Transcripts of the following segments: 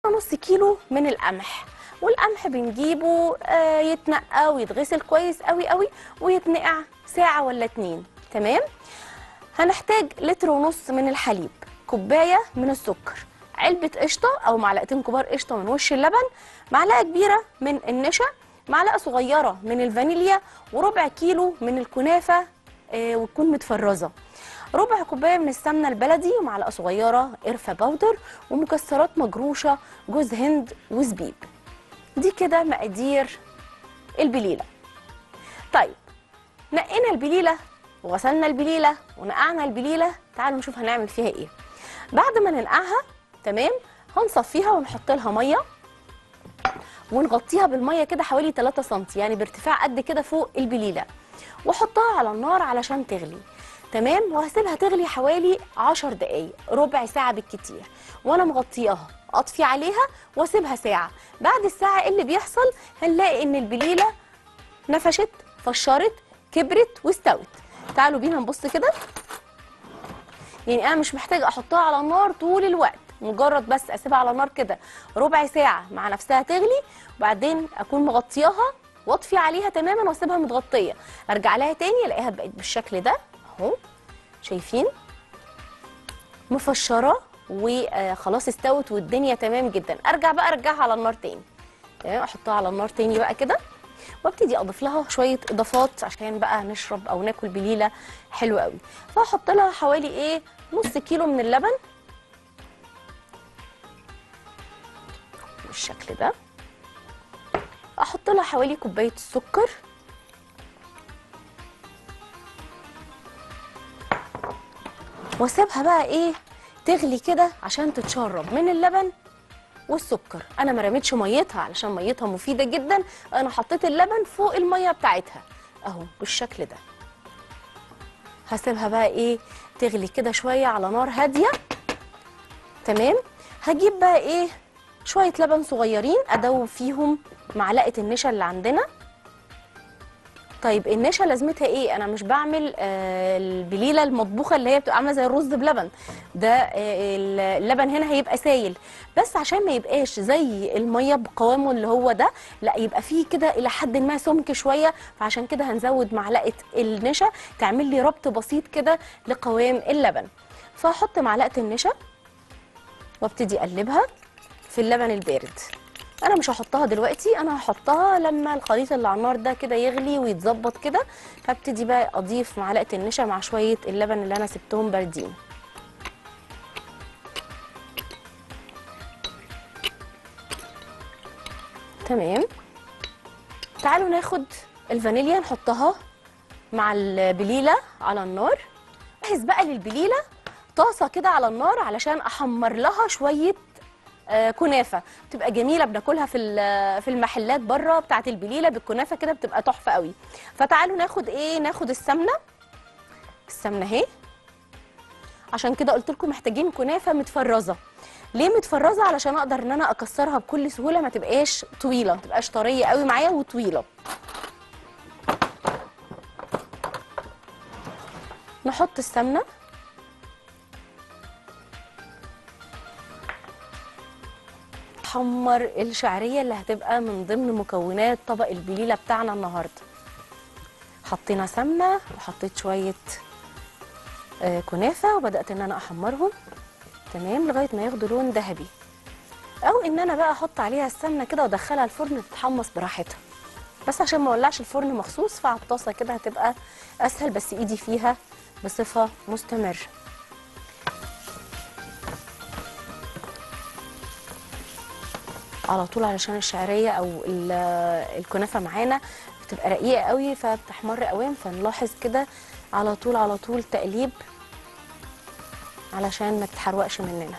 نص كيلو من القمح والقمح بنجيبه آه، يتنقى ويتغسل كويس قوي قوي ويتنقع ساعة ولا اتنين تمام هنحتاج لتر ونص من الحليب كوباية من السكر علبة قشطة أو معلقتين كبار قشطة من وش اللبن معلقة كبيرة من النشا معلقة صغيرة من الفانيليا وربع كيلو من الكنافة آه، وتكون متفرزة ربع كوباية من السمنة البلدي ومعلقة صغيرة قرفة باودر ومكسرات مجروشة جوز هند وزبيب دي كده مقادير البليلة طيب نقينا البليلة وغسلنا البليلة ونقعنا البليلة تعالوا نشوف هنعمل فيها ايه بعد ما ننقعها تمام هنصفيها ونحط لها ميه ونغطيها بالميه كده حوالي 3 سم يعني بارتفاع قد كده فوق البليله واحطها على النار علشان تغلي تمام وهسيبها تغلي حوالي 10 دقايق ربع ساعه بالكتير وانا مغطياها اطفي عليها واسيبها ساعه بعد الساعه إيه اللي بيحصل هنلاقي ان البليله نفشت فشرت كبرت واستوت تعالوا بينا نبص كده يعني انا مش محتاجه احطها على النار طول الوقت مجرد بس اسيبها على النار كده ربع ساعه مع نفسها تغلي وبعدين اكون مغطياها واطفي عليها تماما واسيبها متغطيه ارجع لها تاني الاقيها بقت بالشكل ده اهو شايفين مفشره وخلاص استوت والدنيا تمام جدا ارجع بقى ارجعها على النار تاني تمام احطها على النار تاني بقى كده وابتدي اضيف لها شويه اضافات عشان بقى نشرب او ناكل بليله حلوه قوي فاحط لها حوالي ايه نص كيلو من اللبن بالشكل ده احط لها حوالي كوبايه السكر واسيبها بقى ايه تغلي كده عشان تتشرب من اللبن والسكر انا ما رميتش ميتها علشان ميتها مفيده جدا انا حطيت اللبن فوق الميه بتاعتها اهو بالشكل ده هسيبها بقى ايه تغلي كده شويه على نار هاديه تمام هجيب بقى ايه شويه لبن صغيرين ادوب فيهم معلقه النشا اللي عندنا طيب النشا لازمتها ايه انا مش بعمل آه البليله المطبوخه اللي هي بتبقى عامله زي الرز بلبن ده آه اللبن هنا هيبقى سايل بس عشان ما يبقاش زي الميه بقوامه اللي هو ده لا يبقى فيه كده الى حد ما سمك شويه فعشان كده هنزود معلقه النشا تعمل لي ربط بسيط كده لقوام اللبن فهحط معلقه النشا وابتدي اقلبها في اللبن البارد انا مش هحطها دلوقتي انا هحطها لما الخليط اللي على النار ده كده يغلي ويتظبط كده فابتدي بقى اضيف معلقه النشا مع شويه اللبن اللي انا سبتهم باردين تمام تعالوا ناخد الفانيليا نحطها مع البليله على النار اجهز بقى للبليله طاسه كده على النار علشان احمر لها شويه آه، كنافه بتبقى جميله بناكلها في ال- في المحلات بره بتاعه البليله بالكنافه كده بتبقى تحفه قوي فتعالوا ناخد ايه ناخد السمنه السمنه اهي عشان كده قلت لكم محتاجين كنافه متفرزه ليه متفرزه علشان اقدر ان انا اكسرها بكل سهوله ما تبقاش طويله ما تبقاش طريه قوي معايا وطويله نحط السمنه حمر الشعريه اللي هتبقى من ضمن مكونات طبق البليله بتاعنا النهارده حطينا سمنه وحطيت شويه آه، كنافه وبدات ان انا احمرهم تمام لغايه ما ياخدوا لون ذهبي او ان انا بقى احط عليها السمنه كده وادخلها الفرن تتحمص براحتها بس عشان ما اولعش الفرن مخصوص فعلى الطاسه كده هتبقى اسهل بس ايدي فيها بصفه مستمره على طول علشان الشعريه او ال- الكنافه معانا بتبقى رقيقه قوي فبتحمر قوام فنلاحظ كده على طول على طول تقليب علشان ما تتحرقش مننا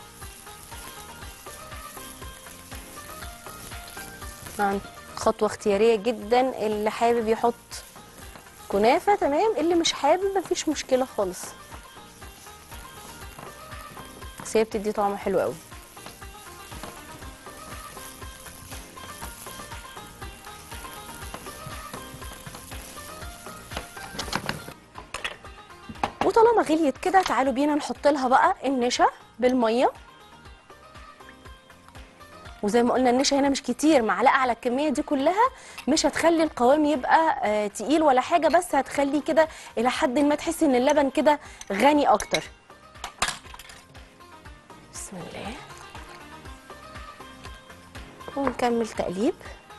طبعاً خطوه اختياريه جدا اللي حابب يحط كنافه تمام اللي مش حابب مفيش مشكله خالص بس هي بتدي طعم حلو قوي وطالما غليت كده تعالوا بينا نحط لها بقى النشا بالميه وزي ما قلنا النشا هنا مش كتير معلقه على الكميه دي كلها مش هتخلي القوام يبقى آه تقيل ولا حاجه بس هتخليه كده الى حد ما تحسي ان اللبن كده غني اكتر بسم الله ونكمل تقليب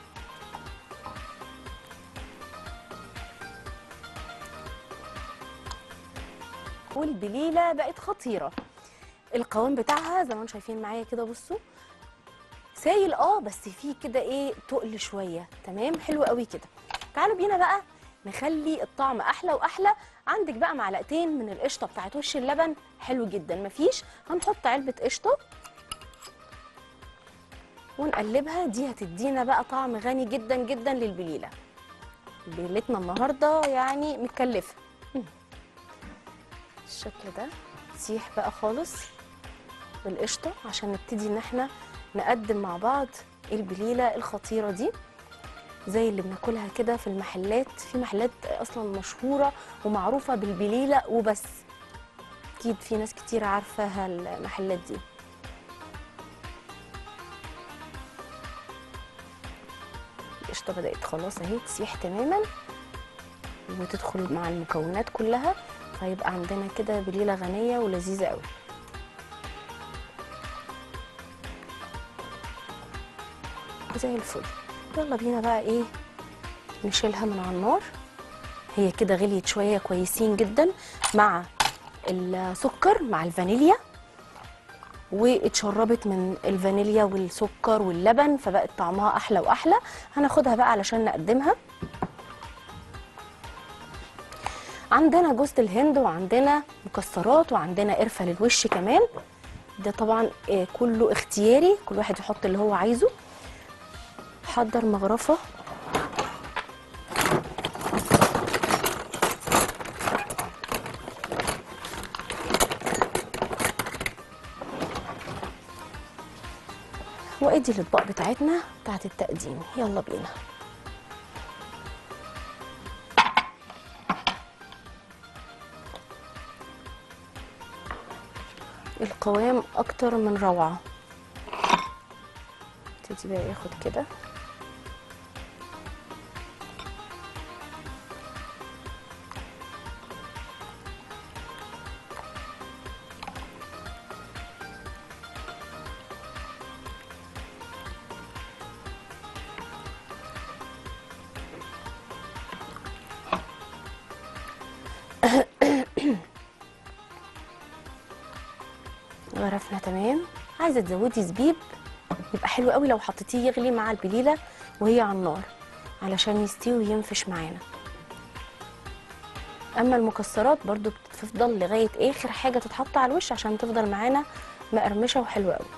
والبليله بقت خطيره القوام بتاعها زي ما انتم شايفين معايا كده بصوا سايل اه بس فيه كده ايه تقل شويه تمام حلو قوي كده تعالوا بينا بقى نخلي الطعم احلى واحلى عندك بقى معلقتين من القشطه بتاعت وش اللبن حلو جدا مفيش هنحط علبه قشطه ونقلبها دي هتدينا بقى طعم غني جدا جدا للبليله بليلتنا النهارده يعني متكلفه الشكل ده تسيح بقى خالص بالقشطه عشان نبتدي ان احنا نقدم مع بعض البليله الخطيره دي زي اللي بناكلها كده في المحلات في محلات اصلا مشهوره ومعروفه بالبليله وبس اكيد في ناس كتير عارفاها المحلات دي القشطه بدات خلاص اهي تسيح تماما وتدخل مع المكونات كلها فيبقى عندنا كده بليله غنيه ولذيذه قوي زي الفل يلا بينا بقى ايه نشيلها من على النار هي كده غليت شويه كويسين جدا مع السكر مع الفانيليا واتشربت من الفانيليا والسكر واللبن فبقت طعمها احلى واحلى هناخدها بقى علشان نقدمها عندنا جوز الهند وعندنا مكسرات وعندنا قرفه للوش كمان ده طبعا آه، كله اختياري كل واحد يحط اللي هو عايزه حضر مغرفه وادي الاطباق بتاعتنا بتاعت التقديم يلا بينا القوام اكتر من روعه ابتدي بقى ياخد كده غرفنا تمام عايزه تزودي زبيب يبقى حلو قوي لو حطيتيه يغلي مع البليله وهي على النار علشان يستوي وينفش معانا اما المكسرات برضو بتفضل لغايه اخر حاجه تتحط على الوش عشان تفضل معانا مقرمشه وحلوه قوي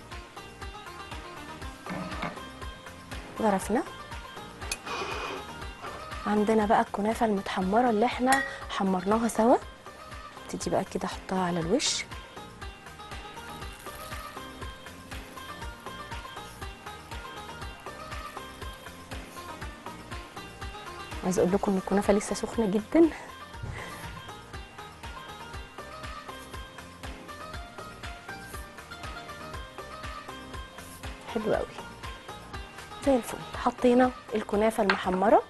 غرفنا عندنا بقى الكنافه المتحمره اللي احنا حمرناها سوا ابتدي بقى كده احطها على الوش عايزه اقول لكم ان الكنافه لسه سخنه جدا حلو قوي زي الفل حطينا الكنافه المحمره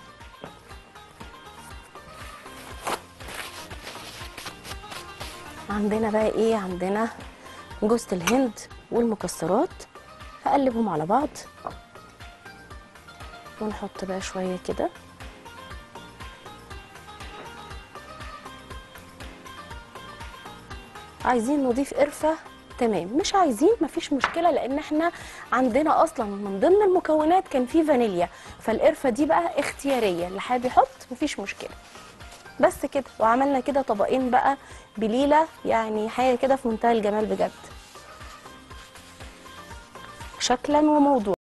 عندنا بقى ايه عندنا جوزة الهند والمكسرات هقلبهم على بعض ونحط بقى شويه كده عايزين نضيف قرفه تمام مش عايزين مفيش مشكله لان احنا عندنا اصلا من ضمن المكونات كان في فانيليا فالقرفه دي بقى اختياريه اللي حابب يحط مفيش مشكله بس كده وعملنا كده طبقين بقى بليله يعني حاجه كده في منتهى الجمال بجد شكلا وموضوع